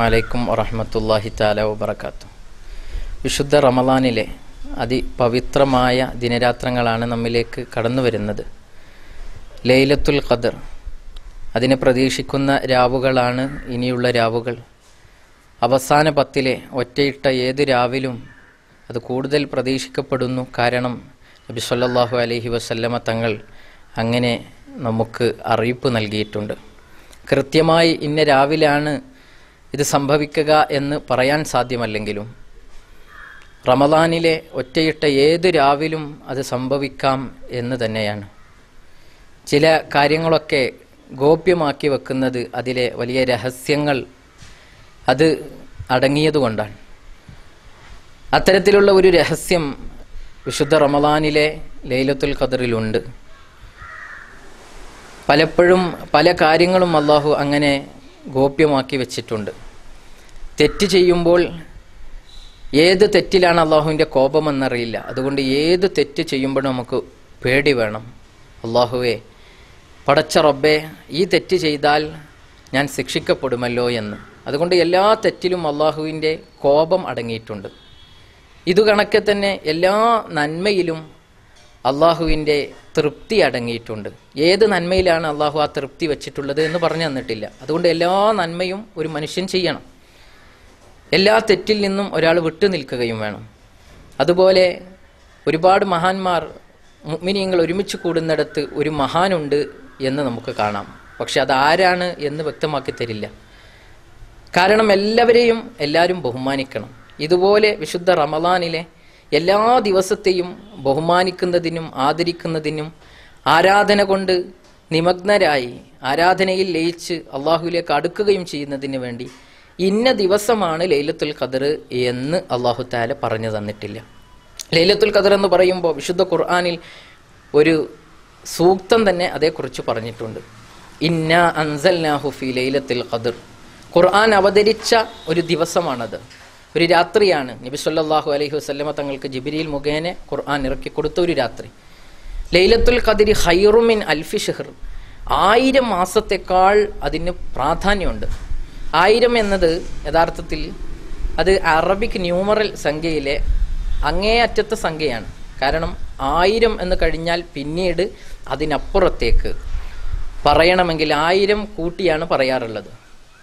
വലൈക്കും വറഹമത്തല്ലാഹി താല വബർക്കാത്തു വിശുദ്ധ റമലാനിലെ അതിപവിത്രമായ ദിനരാത്രങ്ങളാണ് നമ്മിലേക്ക് കടന്നു വരുന്നത് ലൈലത്തുൽ ഖദർ അതിനെ പ്രതീക്ഷിക്കുന്ന രാവുകളാണ് ഇനിയുള്ള രാവുകൾ അവസാന പത്തിലെ ഒറ്റയിട്ട ഏത് രാവിലും അത് കൂടുതൽ പ്രതീക്ഷിക്കപ്പെടുന്നു കാരണം നബി സല്ലല്ലാഹു അലൈഹി വസല്ലമ തങ്ങൾ അങ്ങനെ നമുക്ക് അറിയിപ്പ് നൽകിയിട്ടുണ്ട് കൃത്യമായി ഇന്ന രാവിലാണ് ഇത് സംഭവിക്കുക എന്ന് പറയാൻ സാധ്യമല്ലെങ്കിലും റമദാനിലെ ഒറ്റയിട്ട ഏത് രാവിലും അത് സംഭവിക്കാം എന്ന് തന്നെയാണ് ചില കാര്യങ്ങളൊക്കെ ഗോപ്യമാക്കി വെക്കുന്നത് അതിലെ വലിയ രഹസ്യങ്ങൾ അത് അടങ്ങിയതുകൊണ്ടാണ് അത്തരത്തിലുള്ള ഒരു രഹസ്യം വിശുദ്ധ റമദാനിലെ ലൈലത്തുൽ ഖദറിലുണ്ട് പലപ്പോഴും പല കാര്യങ്ങളും അള്ളാഹു അങ്ങനെ ഗോപ്യമാക്കി വെച്ചിട്ടുണ്ട് തെറ്റ് ചെയ്യുമ്പോൾ ഏത് തെറ്റിലാണ് അള്ളാഹുവിൻ്റെ കോപമെന്നറിയില്ല അതുകൊണ്ട് ഏത് തെറ്റ് ചെയ്യുമ്പോഴും നമുക്ക് പേടി വേണം അള്ളാഹുവേ പടച്ച റബ്ബേ ഈ തെറ്റ് ചെയ്താൽ ഞാൻ ശിക്ഷിക്കപ്പെടുമല്ലോ എന്ന് അതുകൊണ്ട് എല്ലാ തെറ്റിലും അള്ളാഹുവിൻ്റെ കോപം അടങ്ങിയിട്ടുണ്ട് ഇതു കണക്കെ തന്നെ എല്ലാ നന്മയിലും അള്ളാഹുവിൻ്റെ തൃപ്തി അടങ്ങിയിട്ടുണ്ട് ഏത് നന്മയിലാണ് അള്ളാഹു ആ തൃപ്തി വെച്ചിട്ടുള്ളത് എന്ന് പറഞ്ഞു തന്നിട്ടില്ല അതുകൊണ്ട് എല്ലാ നന്മയും ഒരു മനുഷ്യൻ ചെയ്യണം എല്ലാ തെറ്റിൽ നിന്നും ഒരാൾ വിട്ടു നിൽക്കുകയും വേണം അതുപോലെ ഒരുപാട് മഹാന്മാർ മുഗ്മിനിയങ്ങൾ ഒരുമിച്ച് കൂടുന്നിടത്ത് ഒരു മഹാനുണ്ട് എന്ന് നമുക്ക് കാണാം പക്ഷെ അത് ആരാണ് എന്ന് വ്യക്തമാക്കി തരില്ല കാരണം എല്ലാവരെയും എല്ലാവരും ബഹുമാനിക്കണം ഇതുപോലെ വിശുദ്ധ റമദാനിലെ എല്ലാ ദിവസത്തെയും ബഹുമാനിക്കുന്നതിനും ആദരിക്കുന്നതിനും ആരാധന കൊണ്ട് നിമഗ്നരായി ആരാധനയിൽ ലയിച്ച് അള്ളാഹുവിലേക്ക് അടുക്കുകയും ചെയ്യുന്നതിന് വേണ്ടി ഇന്ന ദിവസമാണ് ലൈലത്തുൽ ഖദർ എന്ന് അള്ളാഹു താല പറഞ്ഞു തന്നിട്ടില്ല ലൈലത്തുൽ ഖദർ എന്ന് പറയുമ്പോൾ വിശുദ്ധ ഖുർആാനിൽ ഒരു സൂക്തം തന്നെ അതേക്കുറിച്ച് പറഞ്ഞിട്ടുണ്ട് ഇന്ന അൻസൽനാഹു ഫി ലൈലത്തുൽ ഖദർ ഖുർആൻ അവതരിച്ച ഒരു ദിവസമാണത് ഒരു രാത്രിയാണ് നബി സല്ലല്ലാഹു അലൈഹി വസല്ലമ തങ്ങൾക്ക് ജിബിരിയിൽ മുഖേന ഖുർആൻ ഇറക്കി കൊടുത്ത ഒരു രാത്രി ലൈലത്തുൽ ഖദരി ഹൈറുമിൻ അൽഫി ഷെഹർ ആയിരം മാസത്തെക്കാൾ അതിന് പ്രാധാന്യമുണ്ട് ആയിരം എന്നത് യഥാർത്ഥത്തിൽ അത് അറബിക് ന്യൂമറൽ സംഖ്യയിലെ അങ്ങേയറ്റത്തെ സംഖ്യയാണ് കാരണം ആയിരം എന്ന് കഴിഞ്ഞാൽ പിന്നീട് അതിനപ്പുറത്തേക്ക് പറയണമെങ്കിൽ ആയിരം കൂട്ടിയാണ് പറയാറുള്ളത്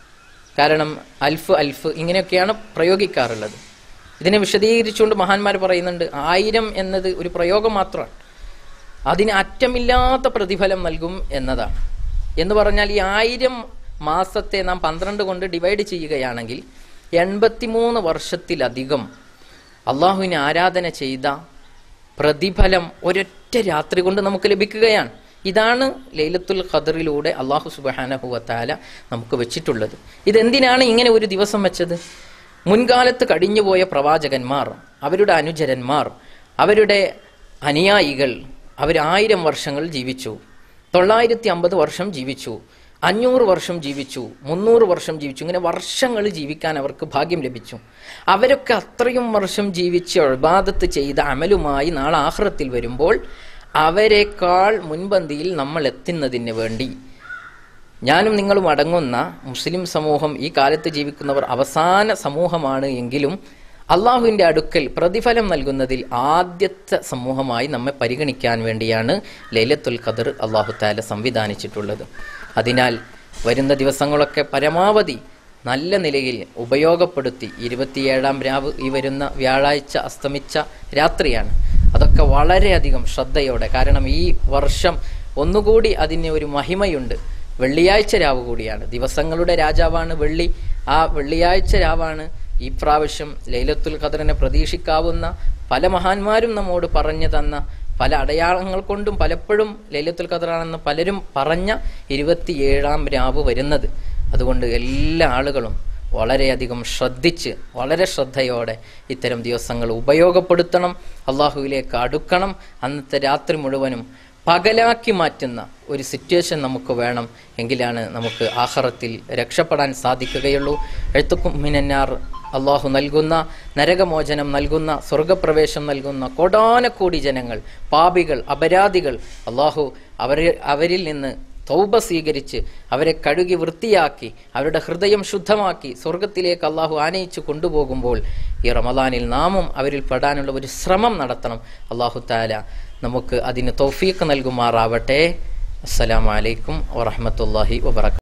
കാരണം അൽഫ് അൽഫ് ഇങ്ങനെയൊക്കെയാണ് പ്രയോഗിക്കാറുള്ളത് ഇതിനെ വിശദീകരിച്ചുകൊണ്ട് മഹാന്മാർ പറയുന്നുണ്ട് ആയിരം എന്നത് ഒരു പ്രയോഗം മാത്രമാണ് അതിന് അറ്റമില്ലാത്ത പ്രതിഫലം നൽകും എന്നതാണ് എന്ന് പറഞ്ഞാൽ ഈ ആയിരം മാസത്തെ നാം പന്ത്രണ്ട് കൊണ്ട് ഡിവൈഡ് ചെയ്യുകയാണെങ്കിൽ എൺപത്തിമൂന്ന് വർഷത്തിലധികം അള്ളാഹുവിനെ ആരാധന ചെയ്ത പ്രതിഫലം ഒരൊറ്റ രാത്രി കൊണ്ട് നമുക്ക് ലഭിക്കുകയാണ് ഇതാണ് ലൈലത്തുൽ ഖദറിലൂടെ അള്ളാഹു സുബാനഹുവത്താല നമുക്ക് വെച്ചിട്ടുള്ളത് ഇതെന്തിനാണ് ഇങ്ങനെ ഒരു ദിവസം വെച്ചത് മുൻകാലത്ത് കഴിഞ്ഞുപോയ പ്രവാചകന്മാർ അവരുടെ അനുചരന്മാർ അവരുടെ അനുയായികൾ അവർ ആയിരം വർഷങ്ങൾ ജീവിച്ചു തൊള്ളായിരത്തി അമ്പത് വർഷം ജീവിച്ചു അഞ്ഞൂറ് വർഷം ജീവിച്ചു മുന്നൂറ് വർഷം ജീവിച്ചു ഇങ്ങനെ വർഷങ്ങൾ ജീവിക്കാൻ അവർക്ക് ഭാഗ്യം ലഭിച്ചു അവരൊക്കെ അത്രയും വർഷം ജീവിച്ച് അഴുബാദത്ത് ചെയ്ത അമലുമായി നാളെ ആഹ്റത്തിൽ വരുമ്പോൾ അവരെക്കാൾ മുൻപന്തിയിൽ നമ്മൾ എത്തുന്നതിന് വേണ്ടി ഞാനും നിങ്ങളും അടങ്ങുന്ന മുസ്ലിം സമൂഹം ഈ കാലത്ത് ജീവിക്കുന്നവർ അവസാന സമൂഹമാണ് എങ്കിലും അള്ളാഹുവിൻ്റെ അടുക്കൽ പ്രതിഫലം നൽകുന്നതിൽ ആദ്യത്തെ സമൂഹമായി നമ്മെ പരിഗണിക്കാൻ വേണ്ടിയാണ് ലൈലത്തുൽ ഖദർ അള്ളാഹു താല സംവിധാനിച്ചിട്ടുള്ളത് അതിനാൽ വരുന്ന ദിവസങ്ങളൊക്കെ പരമാവധി നല്ല നിലയിൽ ഉപയോഗപ്പെടുത്തി ഇരുപത്തിയേഴാം രാവ് ഈ വരുന്ന വ്യാഴാഴ്ച അസ്തമിച്ച രാത്രിയാണ് അതൊക്കെ വളരെയധികം ശ്രദ്ധയോടെ കാരണം ഈ വർഷം ഒന്നുകൂടി അതിന് ഒരു മഹിമയുണ്ട് വെള്ളിയാഴ്ച രാവ് കൂടിയാണ് ദിവസങ്ങളുടെ രാജാവാണ് വെള്ളി ആ വെള്ളിയാഴ്ച രാവാണ് ഈ പ്രാവശ്യം ലൈലത്തുൽ ഖദറിനെ പ്രതീക്ഷിക്കാവുന്ന പല മഹാന്മാരും നമ്മോട് പറഞ്ഞു തന്ന പല അടയാളങ്ങൾ കൊണ്ടും പലപ്പോഴും ലൈലത്തുൽ ഖദറാണെന്ന് പലരും പറഞ്ഞ ഇരുപത്തിയേഴാം രാവ് വരുന്നത് അതുകൊണ്ട് എല്ലാ ആളുകളും വളരെയധികം ശ്രദ്ധിച്ച് വളരെ ശ്രദ്ധയോടെ ഇത്തരം ദിവസങ്ങൾ ഉപയോഗപ്പെടുത്തണം അള്ളാഹുവിലേക്ക് അടുക്കണം അന്നത്തെ രാത്രി മുഴുവനും പകലാക്കി മാറ്റുന്ന ഒരു സിറ്റുവേഷൻ നമുക്ക് വേണം എങ്കിലാണ് നമുക്ക് ആഹറത്തിൽ രക്ഷപ്പെടാൻ സാധിക്കുകയുള്ളൂ എഴുത്തുക്കും മിനന്നാർ അള്ളാഹു നൽകുന്ന നരകമോചനം നൽകുന്ന സ്വർഗപ്രവേശം നൽകുന്ന കോടാനക്കോടി ജനങ്ങൾ പാപികൾ അപരാധികൾ അള്ളാഹു അവർ അവരിൽ നിന്ന് തൗബ സ്വീകരിച്ച് അവരെ കഴുകി വൃത്തിയാക്കി അവരുടെ ഹൃദയം ശുദ്ധമാക്കി സ്വർഗത്തിലേക്ക് അള്ളാഹു ആനയിച്ചു കൊണ്ടുപോകുമ്പോൾ ഈ റമദാനിൽ നാമും അവരിൽ പെടാനുള്ള ഒരു ശ്രമം നടത്തണം അള്ളാഹു താല നമുക്ക് അതിന് തൗഫീഖ് നൽകുമാറാവട്ടെ അസ്സലാമലൈക്കും വറഹമത്തല്ലാഹി വബർക്കാത്തു